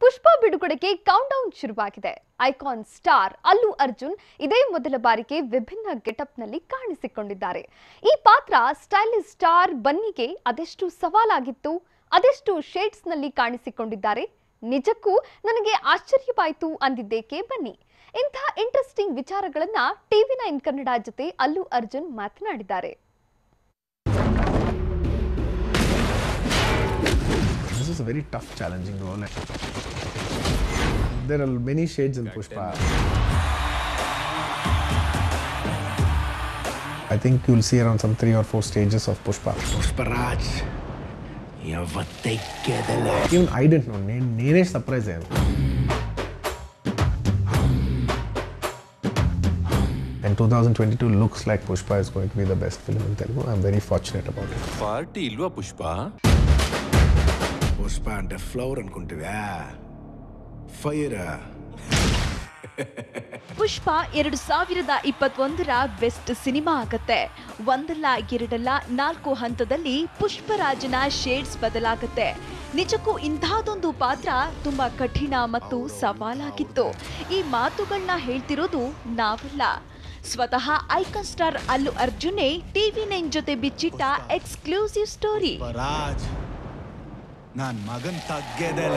ಪುಷ್ಪ ಬಿಡುಗಡೆಗೆ count down ಶುರುವಾಗಿದೆ icon star Allu Arjun ಇದೇ ಮೊದಲ ಬಾರಿಗೆ ವಿಭಿನ್ನ ಗೆಟಪ್ನಲ್ಲಿ ಕಾಣಿಸಿಕೊಂಡಿದ್ದಾರೆ ಈ ಪಾತ್ರ ಸ್ಟೈಲಿಶ್ ಸ್ಟಾರ್ ಬನ್ನಿಗೆ ಅದೆಷ್ಟು ಸವಾಲಾಗಿತ್ತು ಅದೆಷ್ಟು ಶೇಡ್ಸ್ನಲ್ಲಿ ಕಾಣಿಸಿಕೊಂಡಿದ್ದಾರೆ ನಿಜಕ್ಕೂ ನನಗೆ ಆಶ್ಚರ್ಯವಾಯಿತು ಅಂದಿದ್ದೇಕೆ ಬನ್ನಿ ಇಂಥ ಇಂಟ್ರೆಸ್ಟಿಂಗ್ ವಿಚಾರಗಳನ್ನ ಟಿವಿ ನೈನ್ ಕನ್ನಡ ಜೊತೆ ಅಲ್ಲು ಅರ್ಜುನ್ ಮಾತನಾಡಿದ್ದಾರೆ This is a very tough, challenging role. There are many shades in Pushpa. I think you'll see around some three or four stages of Pushpa. Pushparaj ಯಾವತ್ತೈಕ್ಯದಲ್ಲ Even I didn't know. ನೇ- నేనే surprise అయ్యాను And 2022 looks like Pushpa is going to be the best film in Telugu. I'm very fortunate about it. Party ఇల్వా పుష్ప ಪುಷ್ಪ అంటే flower ಅನ್ಕೊಂತೀವ್ಯಾ fire ಪುಷ್ಪ ಎರಡು ಸಾವಿರದ ಇಪ್ಪತ್ತೊಂದರ best cinema ಆಗತ್ತೆ ಒಂದಲ್ಲ ಎರಡಲ್ಲ ನಾಲ್ಕು ಹಂತದಲ್ಲಿ ಪುಷ್ಪರಾಜನ ಶೇಡ್ಸ್ ಬದಲಾಗತ್ತೆ ನಿಜಕ್ಕೂ ಇಂತಹದೊಂದು ಪಾತ್ರ ತುಂಬಾ ಕಠಿಣ ಮತ್ತು ಸವಾಲಾಗಿತ್ತು ಈ ಮಾತುಗಳನ್ನ ಹೇಳ್ತಿರೋದು ನಾವಲ್ಲ ಸ್ವತಃ ಐಕನ್ ಸ್ಟಾರ್ ಅಲ್ಲು ಅರ್ಜುನೇ ಟಿವಿ ನೈನ್ ಜೊತೆ ಬಿಚ್ಚಿಟ್ಟ ಎಕ್ಸ್ಕ್ಲೂಸಿವ್ ಸ್ಟೋರಿ ರಾಜ್ ನಾನ್ ಮಗನ್ ತಗ್ಗೆದಲ್ಲ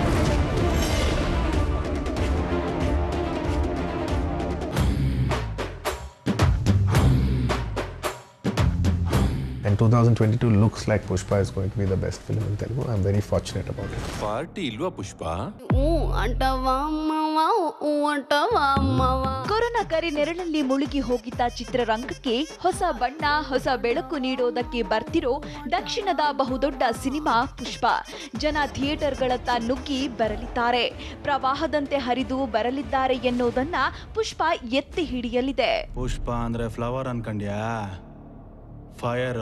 And 2022 looks like Pushpa is going to be the best film in Telugu. I'm very fortunate about it. Party ఇల్వా పుష్ప ఊ అంటావా అమ్మవా ఊ ಅಂಟವಾ ಅಮ್ಮವ ಕೊರೋನಾ ಕರೆ ನೆರಳಲ್ಲಿ ಮುಳುಗಿ ಹೋಗಿದ್ದ ಚಿತ್ರರಂಗಕ್ಕೆ ಹೊಸ ಬಣ್ಣ ಹೊಸ ಬೆಳಕು ನೀಡೋದಕ್ಕೆ ಬರ್ತಿರೋ ದಕ್ಷಿಣದ ಬಹುದೊಡ್ಡ ಸಿನಿಮಾ ಪುಷ್ಪ ಜನ ಥಿಯೇಟರ್ಗಳತ್ತ ನುಗ್ಗಿ ಬರಲಿದ್ದಾರೆ ಪ್ರವಾಹದಂತೆ ಹರಿದು ಬರಲಿದ್ದಾರೆ ಎನ್ನುವುದನ್ನ ಪುಷ್ಪ ಎತ್ತಿ ಹಿಡಿಯಲಿದೆ ಪುಷ್ಪ ಅಂದ್ರೆ ಫ್ಲವರ್ ಅನ್ಕಂಡ್ಯಾ fire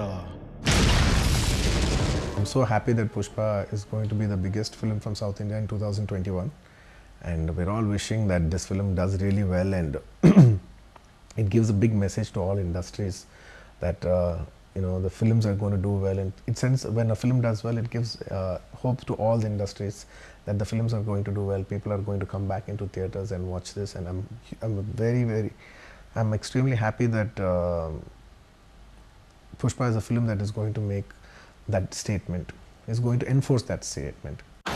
I'm so happy that Pushpa is going to be the biggest film from South India in 2021. And we're all wishing that this film does really well and it gives a big message to all industries that uh, you know the films are going to do well and it sends when a film does well it gives uh, hope to all the industries that the films are going to do well people are going to come back into theaters and watch this and i'm i'm very very i'm extremely happy that um Pushpa is a film that is going to make that statement, is going to enforce that statement.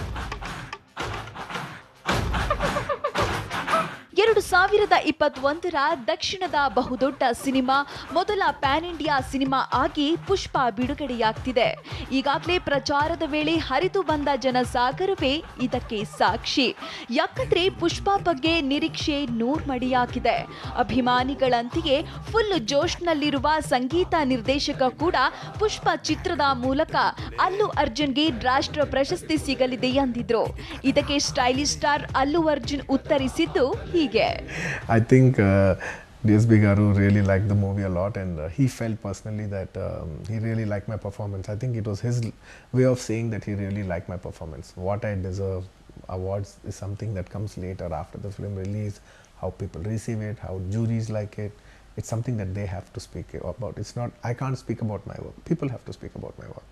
ಎರಡು ಸಾವಿರದ ಇಪ್ಪತ್ತೊಂದರ ದಕ್ಷಿಣದ ಬಹುದೊಡ್ಡ cinema ಮೊದಲ PAN India cinema ಆಗಿ ಪುಷ್ಪ ಬಿಡುಗಡೆಯಾಗ್ತಿದೆ ಈಗಾಗಲೇ ಪ್ರಚಾರದ ವೇಳೆ ಹರಿದು ಬಂದ ಜನಸಾಗರವೇ ಇದಕ್ಕೆ ಸಾಕ್ಷಿ ಯಾಕಂದ್ರೆ ಪುಷ್ಪ ಬಗ್ಗೆ ನಿರೀಕ್ಷೆ ನೂರ್ಮಡಿಯಾಗಿದೆ ಅಭಿಮಾನಿಗಳಂತೆಯೇ ಫುಲ್ ಜೋಶ್ನಲ್ಲಿರುವ ಸಂಗೀತ ನಿರ್ದೇಶಕ ಕೂಡ ಪುಷ್ಪ ಚಿತ್ರದ ಮೂಲಕ ಅಲ್ಲು ಅರ್ಜುನ್ಗೆ ರಾಷ್ಟ್ರ ಪ್ರಶಸ್ತಿ ಸಿಗಲಿದೆ ಎಂದಿದ್ರು ಇದಕ್ಕೆ ಸ್ಟೈಲಿಶ್ ಸ್ಟಾರ್ ಅಲ್ಲು ಅರ್ಜುನ್ ಉತ್ತರಿಸಿದ್ದು ಹೀಗೆ I think uh, DSB Garu really liked the movie a lot, and uh, he felt personally that um, he really liked my performance. I think it was his l- way of saying that he really liked my performance. What I deserve, awards is something that comes later after the film release, how people receive it, how juries like it. It's something that they have to speak about. It's not, I can't speak about my work. People have to speak about my work.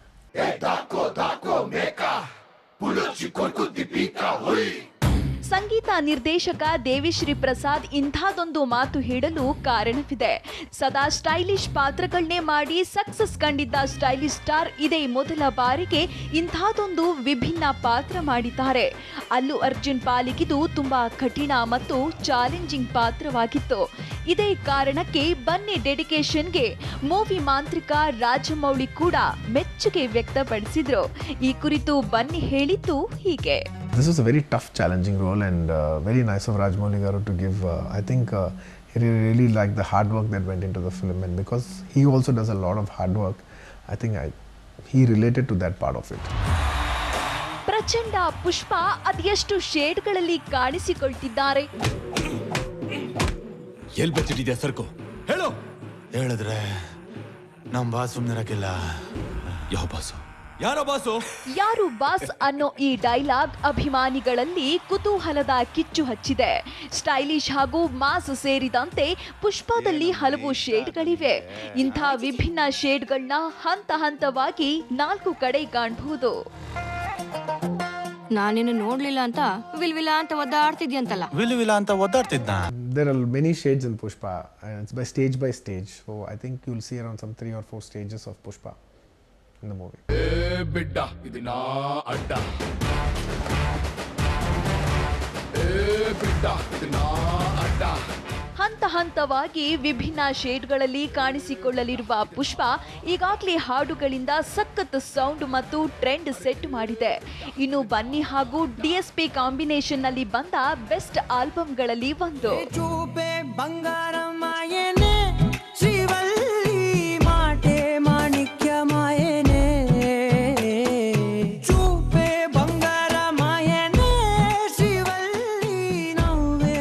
ಸಂಗೀತ ನಿರ್ದೇಶಕ ದೇವಿಶ್ರೀ ಪ್ರಸಾದ್ ಇಂಥದೊಂದು ಮಾತು ಹೇಳಲು ಕಾರಣವಿದೆ ಸದಾ stylish ಪಾತ್ರಗಳನ್ನೇ ಮಾಡಿ success ಕಂಡಿದ್ದ stylish star ಇದೇ ಮೊದಲ ಬಾರಿಗೆ ಇಂಥದೊಂದು ವಿಭಿನ್ನ ಪಾತ್ರ ಮಾಡಿದ್ದಾರೆ ಅಲ್ಲು ಅರ್ಜುನ್ ಪಾಲಿಗಿದು ತುಂಬಾ ಕಠಿಣ ಮತ್ತು ಚಾಲೆಂಜಿಂಗ್ ಪಾತ್ರವಾಗಿತ್ತು ಇದೇ ಕಾರಣಕ್ಕೆ ಬನ್ನಿ ಡೆಡಿಕೇಶನ್ಗೆ ಮೂವಿ ಮಾಂತ್ರಿಕ ರಾಜಮೌಳಿ ಕೂಡ ಮೆಚ್ಚುಗೆ ವ್ಯಕ್ತಪಡಿಸಿದ್ರು ಈ ಕುರಿತು ಬನ್ನಿ ಹೇಳಿದ್ದು ಹೀಗೆ This was a very tough, challenging role, and uh, very nice of Rajmouli Garu to give. Uh, I think uh, he really liked the hard work that went into the film, and because he also does a lot of hard work, I think I, he related to that part of it. ಪ್ರಚಂಡ ಪುಷ್ಪ ಅದೆಷ್ಟು ಶೇಡ್ಗಳಲ್ಲಿ ಕಾಣಿಸಿಕೊಳ್ತಿದ್ದಾರೆ L ಬಚ್ಚಿಟ್ಟಿದ್ಯಾ ಸರ್ಕು ಹೇಳು ಹೇಳಿದ್ರೆ ನಮ್ boss ಸುಮ್ನಿರಕ್ಕಿಲ್ಲ ಯಾವ boss ಯಾರೋ boss ಯಾರು boss ಅನ್ನೋ ಈ ಡೈಲಾಗ್ ಅಭಿಮಾನಿಗಳಲ್ಲಿ ಕುತೂಹಲದ ಕಿಚ್ಚು ಹಚ್ಚಿದೆ ಸ್ಟೈಲಿಶ್ ಹಾಗೂ ಮಾಸ್ ಸೇರಿದಂತೆ ಪುಷ್ಪದಲ್ಲಿ ಹಲವು ಶೇಡ್ಗಳಿವೆ ಇಂಥ ವಿಭಿನ್ನ ಶೇಡ್ಗಳನ್ನ ಹಂತ ಹಂತವಾಗಿ ನಾಲ್ಕು ಕಡೆ ಕಾಣಬಹುದು ನಾನೇನು ನೋಡ್ಲಿಲ್ಲ ಅಂತ ವಿಲ್ವಿಲ ಅಂತ ಒದ್ದಾಡ್ತಿದ್ಯಂತಲ್ಲ ವಿಲು ವಿಲ ಅಂತ ಒದ್ದಾಡ್ತಿದ್ನ There are many shades in Pushpa, and it's by stage by stage. So I think you'll see around some three or four stages of Pushpa in the movie. బిడ్డ ఇది నా అడ్డ ఏ బిడ్డ ఇది నా అడ్డ ಹಂತ ಹಂತವಾಗಿ ವಿಭಿನ್ನ ಶೇಡ್ಗಳಲ್ಲಿ ಕಾಣಿಸಿಕೊಳ್ಳಲಿರುವ ಪುಷ್ಪ ಈಗಾಗಲೇ ಹಾಡುಗಳಿಂದ ಸಖತ್ ಸೌಂಡ್ ಮತ್ತು ಟ್ರೆಂಡ್ ಸೆಟ್ ಮಾಡಿದೆ ಇನ್ನು ಬನ್ನಿ ಹಾಗೂ ಡಿಎಸ್ಪಿ ಕಾಂಬಿನೇಷನ್ ನಲ್ಲಿ ಬಂದ ಬೆಸ್ಟ್ ಆಲ್ಬಮ್ಗಳಲ್ಲಿ ಒಂದು చూపే బంగారమాయనే శ్రీవల్లి మాటే మాణిక్యమాయనే చూపే బంగారమాయనే శ్రీవల్లి నవ్వే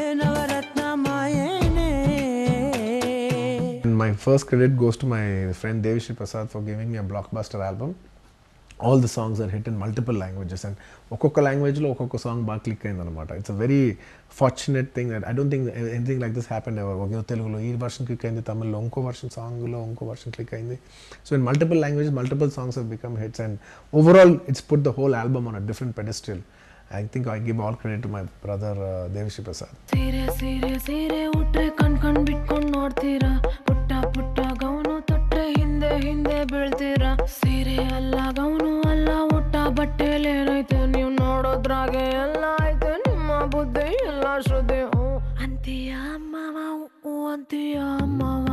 నవరత్నమాయనే And my first credit goes to my friend Devishri Prasad for giving me a blockbuster album. All the songs are hit in multiple languages and ఒక్కొక్క లాంగ్వేజ్లో ఒక్కొక్క సాంగ్ బాగా క్లిక్ అయింది అనమాట it's a very fortunate thing that I don't think anything like this happen ever ఒక తెలుగులో ఈ version click అయింది తమిళ్లో ఇంకో వర్షన్ సాంగ్లో ఇంకో వర్షన్ క్లిక్ అయింది so in multiple languages multiple songs have become hits and overall it's put the whole album on a different pedestal I think I give all credit to my brother Devi Sri Prasad ಸೀರೆ ಸೀರೆ ಸೀರೆ ಉಟ್ರೆ ಕಣ್ ಕಣ್ ಬಿಟ್ಕೊಂಡ್ ನೋಡ್ತೀರಾ ಪುಟ್ಟ ಪುಟ್ಟ gown ತೊಟ್ರೆ ಹಿಂದೆ ಹಿಂದೆ ಬೀಳ್ತೀರಾ ಸೀರೆ ಅಲ್ಲ ಗೌನು ಅಲ್ಲ ಉಟ್ಟ ಬಟ್ಟೆಲೇನೈತೆ ನೀವು ನೋಡೋದ್ರಾಗೆ ಎಲ್ಲ ಐತೆ ನಿಮ್ಮ ಬುದ್ಧಿ ಎಲ್ಲ ಶ್ರದ್ಧೆ ಹ್ಞೂ ಅಂತೀಯ ಅಮ್ಮವ ಹ್ಞೂ ಅಂತೀಯ ಅಮ್ಮವ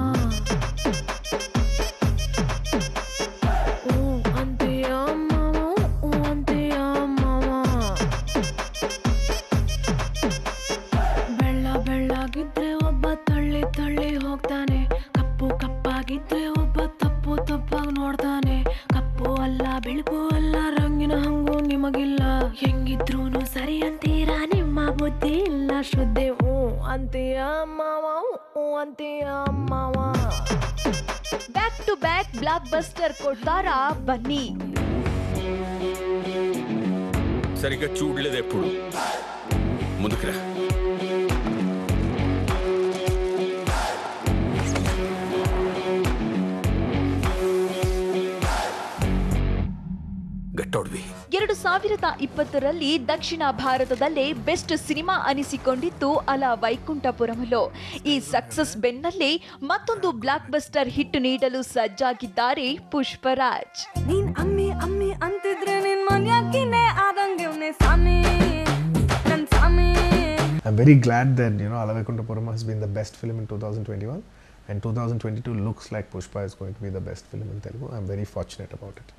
ಹ್ಞೂ ಅಂತೀಯ ಅಮ್ಮವ ಹ್ಞೂ ಅಂತೀಯ ಅಮ್ಮವ ಬೆಳ್ಳ ಬೆಳ್ಳಗಿದ್ರೆ ಒಬ್ಬ ತಳ್ಳಿ ತಳ್ಳಿ ಹೋಗ್ತಾನೆ ಕಪ್ಪು ಕಪ್ಪಾಗಿದ್ರೆ ಒಬ್ಬ ತಪ್ಪು ತಪ್ಪಾಗಿ ನೋಡ್ತಾನೆ ಕಪ್ಪು ಅಲ್ಲ ಬೆಳಕು ಅಲ್ಲ ರಂಗಿನ ಹಂಗು ನಿಮಗಿಲ್ಲ ಹೆಂಗಿದ್ರೂನು ಸರಿ ಅಂತೀರಾ ನಿಮ್ಮ ಬುದ್ಧಿ ಇಲ್ಲ ಶ್ರದ್ಧೆ ಹ್ಞೂ ಅಂತೀಯ ಮಾವ ಹ್ಞೂ ಅಂತೀಯ ಮಾವ back to back blockbuster కొడతారా బన్నీ సరిగ్గా చూడలేదు ఎప్పుడు ముందుకురా గట్టోడ్వి ಎರಡು ಸಾವಿರದ ಇಪ್ಪತ್ತರಲ್ಲಿ ದಕ್ಷಿಣ ಭಾರತದಲ್ಲೇ ಬೆಸ್ಟ್ ಸಿನಿಮಾ ಅನಿಸಿಕೊಂಡಿತ್ತು ಅಲ ವೈಕುಂಠಪುರಮಲು ಈ ಸಕ್ಸಸ್ ಬೆನ್ನಲ್ಲೇ ಮತ್ತೊಂದು ಬ್ಲಾಕ್ ಬಸ್ಟರ್ ಹಿಟ್ ನೀಡಲು ಸಜ್ಜಾಗಿದ್ದಾರೆ ಪುಷ್ಪರಾಜ್ ನೀನ್ ಅಮ್ಮಿ ಅಮ್ಮಿ ಅಂತಿದ್ರೆ ನಿನ್ ಮನ್ಯಾಕಿನೇ ಆದಂಗೆವ್ನೆ ಸಾಮಿ ನನ್ ಸಾಮಿ I'm very glad that you know Alavaikuntapuram has been the best film in 2021 and 2022 looks like Pushpa is going to be the best film in Telugu. I'm very fortunate about it.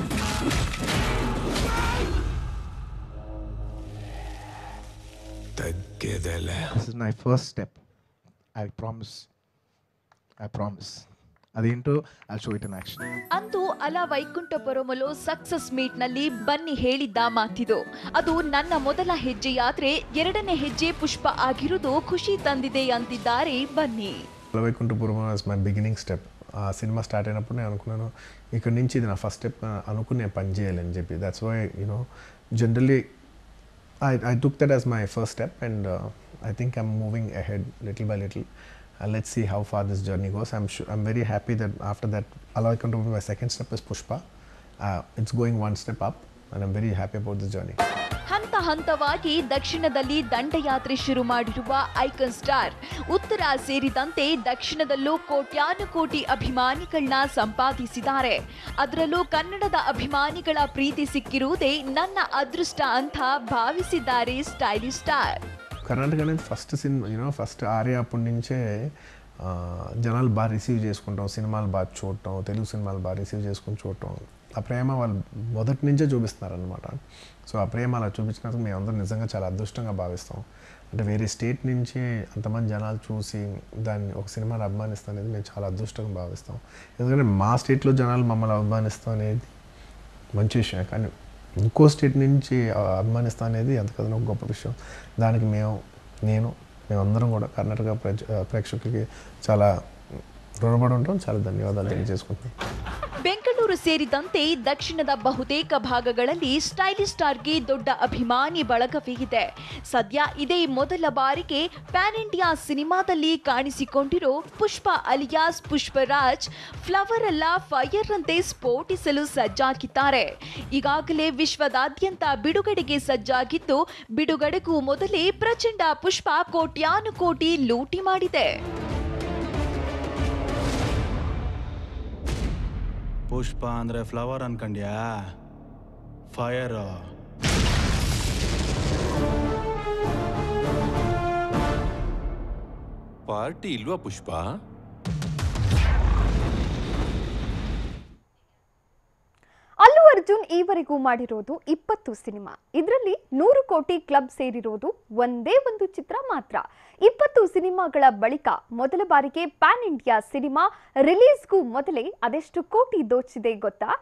తగ్గేదేలే This is my first step. I promise. I promise. ಅದೇಂಟು I show it in action ಅಂದು Ala ವೈಕುಂಠಪುರಮಲು success meet ನಲ್ಲಿ ಬನ್ನಿ ಹೇಳಿದ್ದ ಮಾತಿದು ಅದು ನನ್ನ ಮೊದಲ ಹೆಜ್ಜೆಯಾದ್ರೆ ಎರಡನೇ ಹೆಜ್ಜೆ ಪುಷ್ಪ ಆಗಿರುವುದು ఖుషి ತಂದಿದೆ అందిದ್ದಾರೆ Bunny Alavaikuntapuram was my beginning step. ఆ సినిమా స్టార్ట్ అయినప్పుడు నేను అనుకున్నాను ఇక్కడ నుంచి ఇది నా ఫస్ట్ స్టెప్ అనుకుని నేను పని చేయాలని చెప్పి that's why you know generally I, I took that as my first step and uh, I think I'm moving ahead little by little. Uh, let's see how far this journey goes. I'm sure, I'm very happy that after that, Alavaikuntapuram, my second step is Pushpa. Uh, it's going one step up and I'm very happy about this journey. ಹಂತ ಹಂತವಾಗಿ ದಕ್ಷಿಣದಲ್ಲಿ ದಂಡಯಾತ್ರೆ ಶುರು ಮಾಡಿರುವ icon star ಉತ್ತರ ಸೇರಿದಂತೆ ದಕ್ಷಿಣದಲ್ಲೂ ಕೋಟ್ಯಾನು ಕೋಟಿ ಅಭಿಮಾನಿಗಳನ್ನ ಸಂಪಾದಿಸಿದ್ದಾರೆ ಅದರಲ್ಲೂ ಕನ್ನಡದ ಅಭಿಮಾನಿಗಳ ಪ್ರೀತಿ ಸಿಕ್ಕಿರುವುದೇ ನನ್ನ ಅದೃಷ್ಟ ಅಂತ ಭಾವಿಸಿದ್ದಾರೆ ಸ್ಟೈಲಿಶ್ ಸ್ಟಾರ್ కర్ణాటక అనేది ఫస్ట్ సినిమా యూనో ఫస్ట్ ఆర్య అప్పటి నుంచే ఆ, జనాలు బాగా రిసీవ్ చేసుకుంటాం సినిమాలు బాగా చూడటం తెలుగు సినిమాలు బాగా రిసీవ్ చేసుకుని చూడటం ఆ ప్రేమ వాళ్ళు మొదటి నుంచే చూపిస్తున్నారు అనమాట సో ఆ ప్రేమ అలా చూపించినందుకు మేము అందరం నిజంగా చాలా అదృష్టంగా భావిస్తాం అంటే వేరే స్టేట్ నుంచి అంతమంది జనాలు చూసి దాన్ని ఒక సినిమాని అభిమానిస్తాం అనేది మేము చాలా అదృష్టంగా భావిస్తాం ఎందుకంటే మా స్టేట్లో జనాలు మమ్మల్ని అభిమానిస్తాం అనేది మంచి విషయం కానీ ఇంకో స్టేట్ నుంచి ఆ, అభిమానిస్తా అనేది ఎంతకదనో ఒక గొప్ప విషయం దానికి మేము నేను మేమందరం కూడా కర్ణాటక ప్రజ ప్రేక్షకులకి చాలా రుణపడి ఉంటాం చాలా ధన్యవాదాలు తెలియజేసుకుంటున్నాం ಬೆಂಗಳೂರು ಸೇರಿದಂತೆ ದಕ್ಷಿಣದ ಬಹುತೇಕ ಭಾಗಗಳಲ್ಲಿ ಸ್ಟೈಲಿಶ್ ಸ್ಟಾರ್ಗೆ ದೊಡ್ಡ ಅಭಿಮಾನಿ ಬಳಗವೇ ಇದೆ ಸದ್ಯ ಇದೇ ಮೊದಲ ಬಾರಿಗೆ ಪ್ಯಾನ್ ಇಂಡಿಯಾ ಸಿನಿಮಾದಲ್ಲಿ ಕಾಣಿಸಿಕೊಂಡಿರೋ ಪುಷ್ಪ ಅಲಿಯಾಸ್ ಪುಷ್ಪರಾಜ್ ಫ್ಲವರ್ ಅಲ್ಲ ಫೈರ್ ಅಂತೆ ಸ್ಫೋಟಿಸಲು ಸಜ್ಜಾಗಿದ್ದಾರೆ ಈಗಾಗಲೇ ವಿಶ್ವದಾದ್ಯಂತ ಬಿಡುಗಡೆಗೆ ಸಜ್ಜಾಗಿದ್ದು ಬಿಡುಗಡೆಗೂ ಮೊದಲೇ ಪ್ರಚಂಡ ಪುಷ್ಪ ಕೋಟ್ಯಾನುಕೋಟಿ ಲೂಟಿ ಮಾಡಿದೆ ಪುಷ್ಪ ಅಂದ್ರೆ ಫ್ಲವರ್ ಅನ್ಕಂಡ್ಯಾ ಫೈರ್ ಪಾರ್ಟಿ ಇಲ್ವಾ ಪುಷ್ಪ ಅಲ್ಲು ಅರ್ಜುನ್ ಈವರೆಗೂ ಮಾಡಿರೋದು ಇಪ್ಪತ್ತು ಸಿನಿಮಾ ಇದರಲ್ಲಿ ನೂರು ಕೋಟಿ ಕ್ಲಬ್ ಸೇರಿರೋದು ಒಂದೇ ಒಂದು ಚಿತ್ರ ಮಾತ್ರ ಇಪ್ಪತ್ತು ಸಿನಿಮಾಗಳ ಬಳಿಕ ಮೊದಲ ಬಾರಿಗೆ ಪ್ಯಾನ್ ಇಂಡಿಯಾ ಸಿನಿಮಾ ರಿಲೀಸ್ಗೂ ಮೊದಲೇ ಅದೆಷ್ಟು ಕೋಟಿ ದೋಚಿದೆ ಗೊತ್ತಾ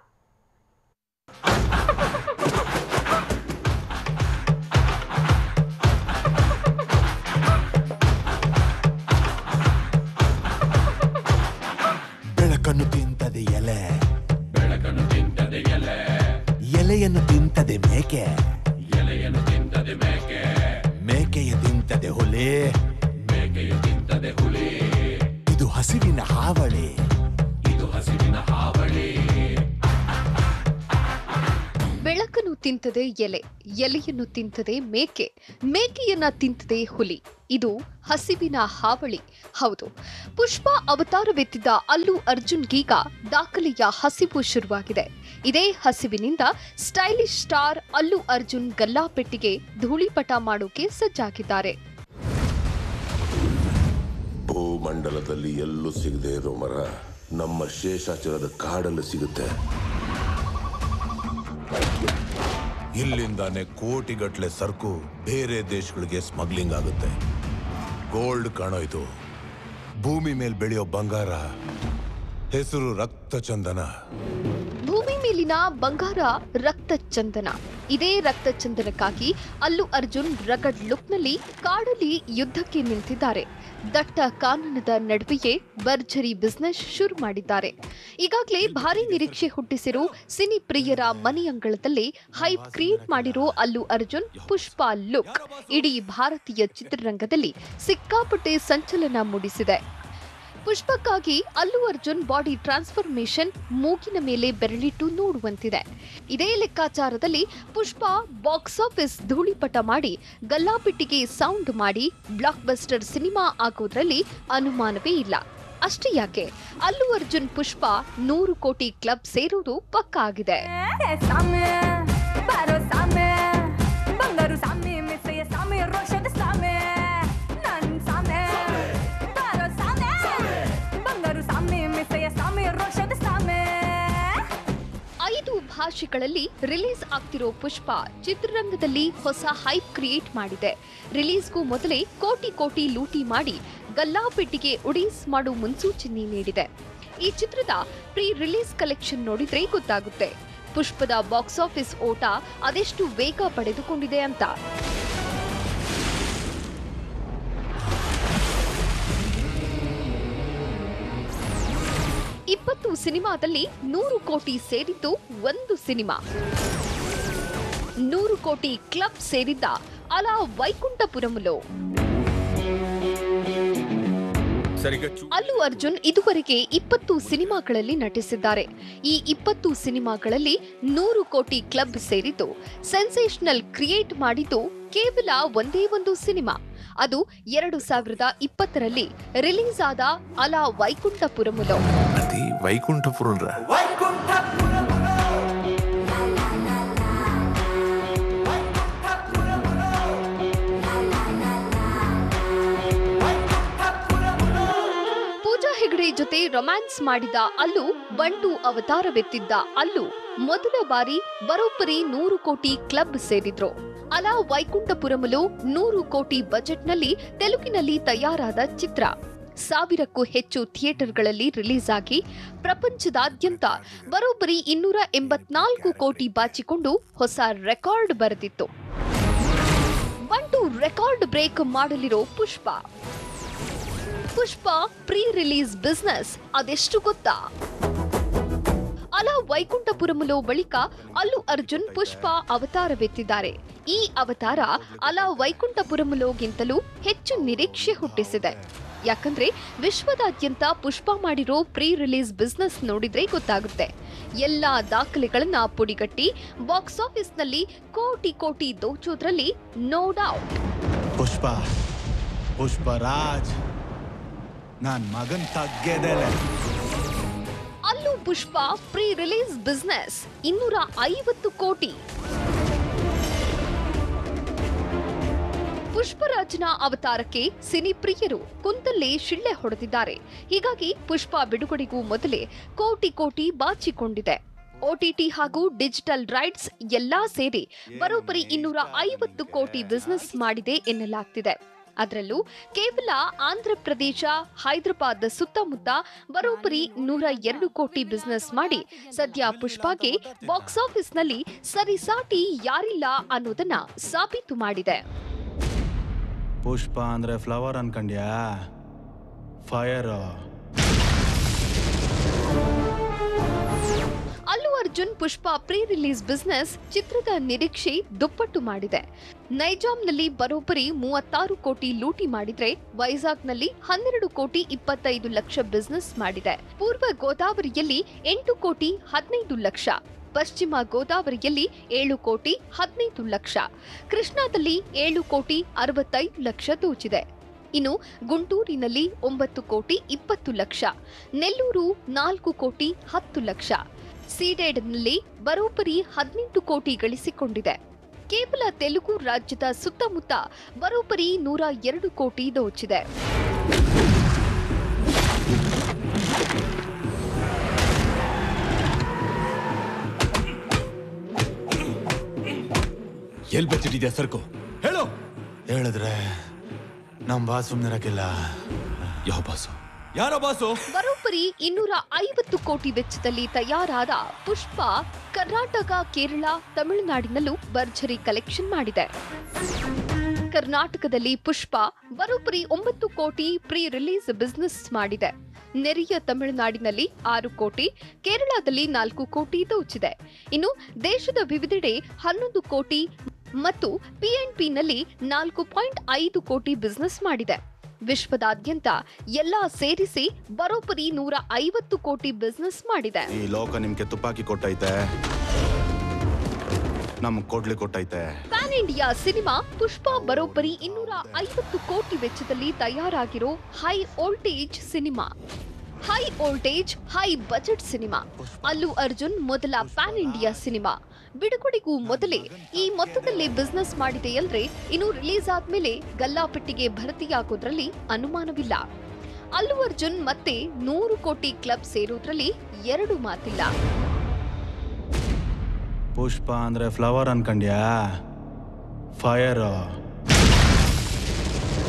ಬೆಳಕನ್ನು ತಿಂತದೆ ಎಲೆ ಬೆಳಕನ್ನು ತಿಂತದೆ ಎಲೆ ಎಲೆಯನ್ನು ತಿಂತದೆ ಮೇಕೆ ಎಲೆಯನ್ನು ತಿಂತದೆ ಮೇಕೆ ಮೇಕೆಯ ತಿಂತದೆ ಹುಲಿ ಮೇಕೆಯು ತಿಂತದೆ ಹುಲಿ ಇದು ಹಸಿವಿನ ಹಾವಳಿ ಇದು ಹಸಿವಿನ ಹಾವಳಿ ಬೆಳಕನ್ನು ತಿಂತದೆ ಎಲೆ ಎಲೆಯನ್ನು ತಿಂತದೆ ಮೇಕೆ ಮೇಕೆಯನ್ನ ತಿಂತದೆ ಹುಲಿ ಇದು ಹಸಿವಿನ ಹಾವಳಿ ಹೌದು ಪುಷ್ಪ ಅವತಾರವೆತ್ತಿದ್ದ ಅಲ್ಲು ಅರ್ಜುನ್ಗೀಗ ದಾಖಲೆಯ ಹಸಿವು ಶುರುವಾಗಿದೆ ಇದೇ ಹಸಿವಿನಿಂದ ಸ್ಟೈಲಿಶ್ ಸ್ಟಾರ್ ಅಲ್ಲು ಅರ್ಜುನ್ ಗಲ್ಲಾಪೆಟ್ಟಿಗೆ ಧೂಳಿಪಟ ಮಾಡೋಕೆ ಸಜ್ಜಾಗಿದ್ದಾರೆ ಭೂಮಂಡಲದಲ್ಲಿ ಎಲ್ಲೂ ಸಿಗದೆ ಇರೋ ಮರ ನಮ್ಮ ಶೇಷಾಚಲದ ಕಾಡಲ್ಲಿ ಸಿಗುತ್ತೆ ಇಲ್ಲಿಂದಾನೆ ಕೋಟಿಗಟ್ಲೆ ಸರಕು ಬೇರೆ ದೇಶಗಳಿಗೆ ಸ್ಮಗ್ಲಿಂಗ್ ಆಗುತ್ತೆ ಗೋಲ್ಡ್ ಕಾಣೋ ಇದು ಭೂಮಿ ಮೇಲೆ ಬೆಳೆಯೋ ಬಂಗಾರ ಹೆಸರು ರಕ್ತ ಚಂದನ ಭೂಮಿ ಮೇಲಿನ ಬಂಗಾರ ರಕ್ತ ಚಂದನ ಇದೇ ರಕ್ತ ಚಂದನಕ್ಕಾಗಿ ಅಲ್ಲು ಅರ್ಜುನ್ ರಗಡ್ ಲುಕ್ನಲ್ಲಿ ಕಾಡಲ್ಲಿ ಯುದ್ಧಕ್ಕೆ ನಿಂತಿದ್ದಾರೆ ದಟ್ಟ ಕಾನನದ ನಡುವೆಯೇ ಭರ್ಜರಿ ಬಿಸ್ನೆಸ್ ಶುರು ಮಾಡಿದ್ದಾರೆ ಈಗಾಗಲೇ ಭಾರಿ ನಿರೀಕ್ಷೆ ಹುಟ್ಟಿಸಿರೋ ಸಿನಿ ಪ್ರಿಯರ ಮನೆಯಂಗಳದಲ್ಲಿ ಹೈಪ್ ಕ್ರಿಯೇಟ್ ಮಾಡಿರೋ ಅಲ್ಲು ಅರ್ಜುನ್ ಪುಷ್ಪ ಲುಕ್ ಇಡೀ ಭಾರತೀಯ ಚಿತ್ರರಂಗದಲ್ಲಿ ಸಿಕ್ಕಾಪಟ್ಟೆ ಸಂಚಲನ ಮೂಡಿಸಿದೆ ಪುಷ್ಪಕ್ಕಾಗಿ ಅಲ್ಲು ಅರ್ಜುನ್ ಬಾಡಿ ಟ್ರಾನ್ಸ್ಫಾರ್ಮೇಶನ್ ಮೂಗಿನ ಮೇಲೆ ಬೆರಳಿಟ್ಟು ನೋಡುವಂತಿದೆ ಇದೇ ಲೆಕ್ಕಾಚಾರದಲ್ಲಿ ಪುಷ್ಪ ಬಾಕ್ಸ್ ಆಫೀಸ್ ಧೂಳಿಪಟ ಮಾಡಿ ಗಲ್ಲಾಪಿಟ್ಟಿಗೆ ಸೌಂಡ್ ಮಾಡಿ ಬ್ಲಾಕ್ ಬಸ್ಟರ್ ಸಿನಿಮಾ ಆಗೋದ್ರಲ್ಲಿ ಅನುಮಾನವೇ ಇಲ್ಲ ಅಷ್ಟೇ ಯಾಕೆ ಅಲ್ಲು ಅರ್ಜುನ್ ಪುಷ್ಪ ನೂರು ಕೋಟಿ ಕ್ಲಬ್ ಸೇರೋದು ಪಕ್ಕಾ ಆಗಿದೆ ಬಂಗಾರು ಸಾಮೆ ಮಿಸೆಯ ಸಾಮೆ ರೋಷದ ಸಾಮೆ ನನ್ ಸಾಮೆ ಬಾರೋ ಸಾಮೆ ಬಂಗಾರು ಸಾಮೆ ಮಿಸೆಯ ಸಾಮೆ ರೋಷದ ಸಾಮೆ ಐದು ಭಾಷೆಗಳಲ್ಲಿ ರಿಲೀಸ್ ಆಗ್ತಿರೋ ಪುಷ್ಪ ಚಿತ್ರರಂಗದಲ್ಲಿ ಹೊಸ ಹೈಪ್ ಕ್ರಿಯೇಟ್ ಮಾಡಿದೆ ರಿಲೀಸ್ಗೂ ಮೊದಲೇ ಕೋಟಿ ಕೋಟಿ ಲೂಟಿ ಮಾಡಿ ಗಲ್ಲಾಪೆಟ್ಟಿಗೆ ಉಡೀಸ್ ಮಾಡೋ ಮುನ್ಸೂಚನೆ ನೀಡಿದೆ ಈ ಚಿತ್ರದ ಪ್ರೀ ರಿಲೀಸ್ ಕಲೆಕ್ಷನ್ ನೋಡಿದ್ರೆ ಗೊತ್ತಾಗುತ್ತೆ ಪುಷ್ಪದ ಬಾಕ್ಸ್ ಆಫೀಸ್ ಓಟ ಅದೆಷ್ಟು ವೇಗ ಪಡೆದುಕೊಂಡಿದೆ ಅಂತ ಇಪ್ಪತ್ತು ಸಿನಿಮಾದಲ್ಲಿ ನೂರು ಕೋಟಿ ಸೇರಿದ್ದು ಒಂದು ಸಿನಿಮಾ ನೂರು ಕೋಟಿ ಕ್ಲಬ್ ಸೇರಿದ್ದ ಅಲಾ ವೈಕುಂಠಪುರములో ಸರಿಗ ಚೂ ಅಲ್ಲು ಅರ್ಜುನ್ ಇದುವರೆಗೆ ಇಪ್ಪತ್ತು ಸಿನಿಮಾಗಳಲ್ಲಿ ನಟಿಸಿದ್ದಾರೆ ಈ ಇಪ್ಪತ್ತು ಸಿನಿಮಾಗಳಲ್ಲಿ ನೂರು ಕೋಟಿ ಕ್ಲಬ್ ಸೇರಿದ್ದು ಸೆನ್ಸೇಷನಲ್ ಕ್ರಿಯೇಟ್ ಮಾಡಿದ್ದು ಕೇವಲ ಒಂದೇ ಒಂದು ಸಿನಿಮಾ ಅದು ಎರಡು ಸಾವಿರದ ಇಪ್ಪತ್ತರಲ್ಲಿ ರಿಲೀಸ್ ಆದ ಅಲಾ ವೈಕುಂಠಪುರములో అది వైకుంఠపురం రా ಪೂಜಾ ಹೆಗಡೆ ಜೊತೆ ರೊಮ್ಯಾನ್ಸ್ ಮಾಡಿದ ಅಲ್ಲು ಬಂಟು ಅವತಾರವೆತ್ತಿದ್ದ ಅಲ್ಲು ಮೊದಲ ಬಾರಿ ಬರೋಬ್ಬರಿ ನೂರು ಕೋಟಿ ಕ್ಲಬ್ ಸೇರಿದ್ರು ಅಲಾ ವೈಕುಂಠಪುರಮಲು ನೂರು ಕೋಟಿ ಬಜೆಟ್ನಲ್ಲಿ ತೆಲುಗಿನಲ್ಲಿ ತಯಾರಾದ ಚಿತ್ರ ಸಾವಿರಕ್ಕೂ ಹೆಚ್ಚು ಥಿಯೇಟರ್ಗಳಲ್ಲಿ ರಿಲೀಸ್ ಆಗಿ ಪ್ರಪಂಚದಾದ್ಯಂತ ಬರೋಬ್ಬರಿ ಇನ್ನೂರ ಎಂಬತ್ನಾಲ್ಕು ಕೋಟಿ ಬಾಚಿಕೊಂಡು ಹೊಸ ರೆಕಾರ್ಡ್ ಬರೆದಿತ್ತು ಬಂಟು ರೆಕಾರ್ಡ್ ಬ್ರೇಕ್ ಮಾಡಲಿರೋ Pushpa Pushpa pre release business ಅದೆಷ್ಟು ಗೊತ್ತಾ ಅಲ ವೈಕುಂಠಪುರములో ಬಳಿಕ ಅಲ್ಲು ಅರ್ಜುನ್ ಪುಷ್ಪ ಅವತಾರವೆತ್ತಿದ್ದಾರೆ ಈ ಅವತಾರ ಅಲ ವೈಕುಂಠಪುರములోಗಿಂತಲೂ ಹೆಚ್ಚು ನಿರೀಕ್ಷೆ ಹುಟ್ಟಿಸಿದೆ ಯಾಕಂದ್ರೆ ವಿಶ್ವದಾದ್ಯಂತ ಪುಷ್ಪ ಮಾಡಿರೋ ಪ್ರೀ ರಿಲೀಸ್ ಬಿಸ್ನೆಸ್ ನೋಡಿದ್ರೆ ಗೊತ್ತಾಗುತ್ತೆ ಎಲ್ಲಾ ದಾಖಲೆಗಳನ್ನ ಪುಡಿಗಟ್ಟಿ ಬಾಕ್ಸ್ ಆಫೀಸ್ನಲ್ಲಿ ಕೋಟಿ ಕೋಟಿ ದೋಚೋದ್ರಲ್ಲಿ ನೋ ಡೌಟ್ ಪುಷ್ಪ ಪುಷ್ಪರಾಜ್ ನಾನ್ ಮಗನ್ ತಗ್ಗೆದೆಲೆ ಅಲ್ಲೂ ಪುಷ್ಪ ಪ್ರೀ ರಿಲೀಸ್ ಬಿಸ್ನೆಸ್ ಇನ್ನೂರ ಐವತ್ತು ಕೋಟಿ ಪುಷ್ಪರಾಜ್ನ ಅವತಾರಕ್ಕೆ ಸಿನಿ ಪ್ರಿಯರು ಕುಂತಲ್ಲೇ ಶಿಳ್ಳೆ ಹೊಡೆದಿದ್ದಾರೆ ಹೀಗಾಗಿ ಪುಷ್ಪ ಬಿಡುಗಡೆಗೂ ಮೊದಲೇ ಕೋಟಿ ಕೋಟಿ ಬಾಚಿಕೊಂಡಿದೆ ಒಟಿಟಿ ಹಾಗೂ ಡಿಜಿಟಲ್ ರೈಟ್ಸ್ ಎಲ್ಲಾ ಸೇರಿ ಬರೋಬ್ಬರಿ ಇನ್ನೂರ ಐವತ್ತು ಕೋಟಿ ಬಿಸ್ನೆಸ್ ಮಾಡಿದೆ ಎನ್ನಲಾಗ್ತಿದೆ ಅದರಲ್ಲೂ ಕೇವಲ ಆಂಧ್ರ ಪ್ರದೇಶ ಹೈದರಾಬಾದ್ ಸುತ್ತಮುತ್ತ ಬರೋಬ್ಬರಿ ನೂರ ಎರಡು ಕೋಟಿ ಬಿಸ್ನೆಸ್ ಮಾಡಿ ಸದ್ಯ ಪುಷ್ಪಾಗೆ ಬಾಕ್ಸ್ ಆಫೀಸ್ನಲ್ಲಿ ಸರಿಸಾಟಿ ಯಾರಿಲ್ಲ ಅನ್ನೋದನ್ನ ಸಾಬೀತು ಮಾಡಿದೆ ಪುಷ್ಪ ಅಂದ್ರೆ ಫ್ಲವರ್ ಅನ್ಕಂಡ್ಯಾ fire Allu Arjun Pushpa pre release business ಚಿತ್ರದ ನಿರೀಕ್ಷೆ ದುಪ್ಪಟ್ಟು ಮಾಡಿದೆ ನೈಜಾಂನಲ್ಲಿ ಬರೋಬ್ಬರಿ ಮೂವತ್ತಾರು ಕೋಟಿ ಲೂಟಿ ಮಾಡಿದ್ರೆ ವೈಜಾಗ್ನಲ್ಲಿ ಹನ್ನೆರಡು ಕೋಟಿ ಇಪ್ಪತ್ತೈದು ಲಕ್ಷ ಬಿಸ್ನೆಸ್ ಮಾಡಿದೆ ಪೂರ್ವ ಗೋದಾವರಿಯಲ್ಲಿ ಎಂಟು ಕೋಟಿ ಹದಿನೈದು ಲಕ್ಷ ಪಶ್ಚಿಮ ಗೋದಾವರಿಯಲ್ಲಿ ಏಳು ಕೋಟಿ ಹದಿನೈದು ಲಕ್ಷ ಕೃಷ್ಣಾದಲ್ಲಿ ಏಳು ಕೋಟಿ ಅರವತ್ತೈದು ಲಕ್ಷ ದೋಚಿದೆ ಇನ್ನು ಗುಂಟೂರಿನಲ್ಲಿ ಒಂಬತ್ತು ಕೋಟಿ ಇಪ್ಪತ್ತು ಲಕ್ಷ ನೆಲ್ಲೂರು ನಾಲ್ಕು ಕೋಟಿ ಹತ್ತು ಲಕ್ಷ ಸೀಡೆಡ್ನಲ್ಲಿ ಬರೋಬ್ಬರಿ ಹದಿನೆಂಟು ಕೋಟಿ ಗಳಿಸಿಕೊಂಡಿದೆ ಕೇವಲ ತೆಲುಗು ರಾಜ್ಯದ ಸುತ್ತಮುತ್ತ ಬರೋಬ್ಬರಿ ನೂರ ಎರಡು ಕೋಟಿ ದೋಚಿದೆ ಎಲ್ ಬಚ್ಚಿಟ್ಟಿದ್ಯಾ ಸರ್ಕು ಹೇಳು ಹೇಳಿದ್ರೆ ನಮ್ ಬಾಸ್ ಸುಮ್ನಿರಕ್ಕಿಲ್ಲ ಯಾವ ಬಾಸು ಯಾರೋ ಬಾಸು ಬರೋಬ್ಬರಿ ಇನ್ನೂರ ಐವತ್ತು ಕೋಟಿ ವೆಚ್ಚದಲ್ಲಿ ತಯಾರಾದ ಪುಷ್ಪ ಕರ್ನಾಟಕ ಕೇರಳ ತಮಿಳುನಾಡಿನಲ್ಲೂ ಭರ್ಜರಿ ಕಲೆಕ್ಷನ್ ಮಾಡಿದೆ ಕರ್ನಾಟಕದಲ್ಲಿ ಪುಷ್ಪ ಬರೋಬ್ಬರಿ ಒಂಬತ್ತು ಕೋಟಿ ಪ್ರೀ ರಿಲೀಸ್ ಬಿಸ್ನೆಸ್ ಮಾಡಿದೆ ನೆರೆಯ ತಮಿಳುನಾಡಿನಲ್ಲಿ ಆರು ಕೋಟಿ ಕೇರಳದಲ್ಲಿ ನಾಲ್ಕು ಕೋಟಿ ದೋಚಿದೆ ಇನ್ನು ದೇಶದ ವಿವಿಧೆಡೆ ಹನ್ನೊಂದು ಕೋಟಿ ಮತ್ತು ಪಿಎನ್ಪಿನಲ್ಲಿ ನಾಲ್ಕು ಪಾಯಿಂಟ್ ಐದು ಕೋಟಿ ಬಿಸ್ನೆಸ್ ಮಾಡಿದೆ ವಿಶ್ವದಾದ್ಯಂತ ಎಲ್ಲ ಸೇರಿಸಿ ಬರೋಬ್ಬರಿ ನೂರ ಐವತ್ತು ಕೋಟಿ ಬಿಸ್ನೆಸ್ ಮಾಡಿದೆ ಈ ಲೋಕ ನಿಮ್ಗೆ ತುಪಾಕಿ ಕೊಟ್ಟೈತೆ ನಮ್ಗ್ ಕೊಡ್ಲಿ ಕೊಟ್ಟೈತೆ ಪ್ಯಾನ್ ಇಂಡಿಯಾ ಸಿನಿಮಾ ಪುಷ್ಪ ಬರೋಬ್ಬರಿ ಇನ್ನೂರ ಐವತ್ತು ಕೋಟಿ ವೆಚ್ಚದಲ್ಲಿ ತಯಾರಾಗಿರೋ ಹೈ ವೋಲ್ಟೇಜ್ ಸಿನಿಮಾ ಹೈ ವೋಲ್ಟೇಜ್ ಹೈ ಬಜೆಟ್ ಸಿನಿಮಾ ಅಲ್ಲು ಅರ್ಜುನ್ ಮೊದಲ ಪ್ಯಾನ್ ಇಂಡಿಯಾ ಸಿನಿಮಾ ಬಿಡುಗಡೆಗೂ ಮೊದಲೇ ಈ ಮೊತ್ತದಲ್ಲಿ ಬಿಸ್ನೆಸ್ ಮಾಡಿದೆಯಲ್ರೆ ಇನ್ನು ರಿಲೀಸ್ ಆದ್ಮೇಲೆ ಗಲ್ಲಾಪೆಟ್ಟಿಗೆ ಭರ್ತಿಯಾಗೋದ್ರಲ್ಲಿ ಅನುಮಾನವಿಲ್ಲ ಅಲ್ಲು ಅರ್ಜುನ್ ಮತ್ತೆ ನೂರು ಕೋಟಿ ಕ್ಲಬ್ ಸೇರೋದ್ರಲ್ಲಿ ಎರಡು ಮಾತಿಲ್ಲ ಪುಷ್ಪ ಅಂದ್ರೆ ಫ್ಲವರ್ ಅನ್ಕಂಡ್ಯಾ ಫೈರ್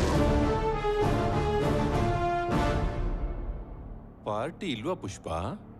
ಪಾರ್ಟಿ ಇಲ್ವಾ ಪುಷ್ಪ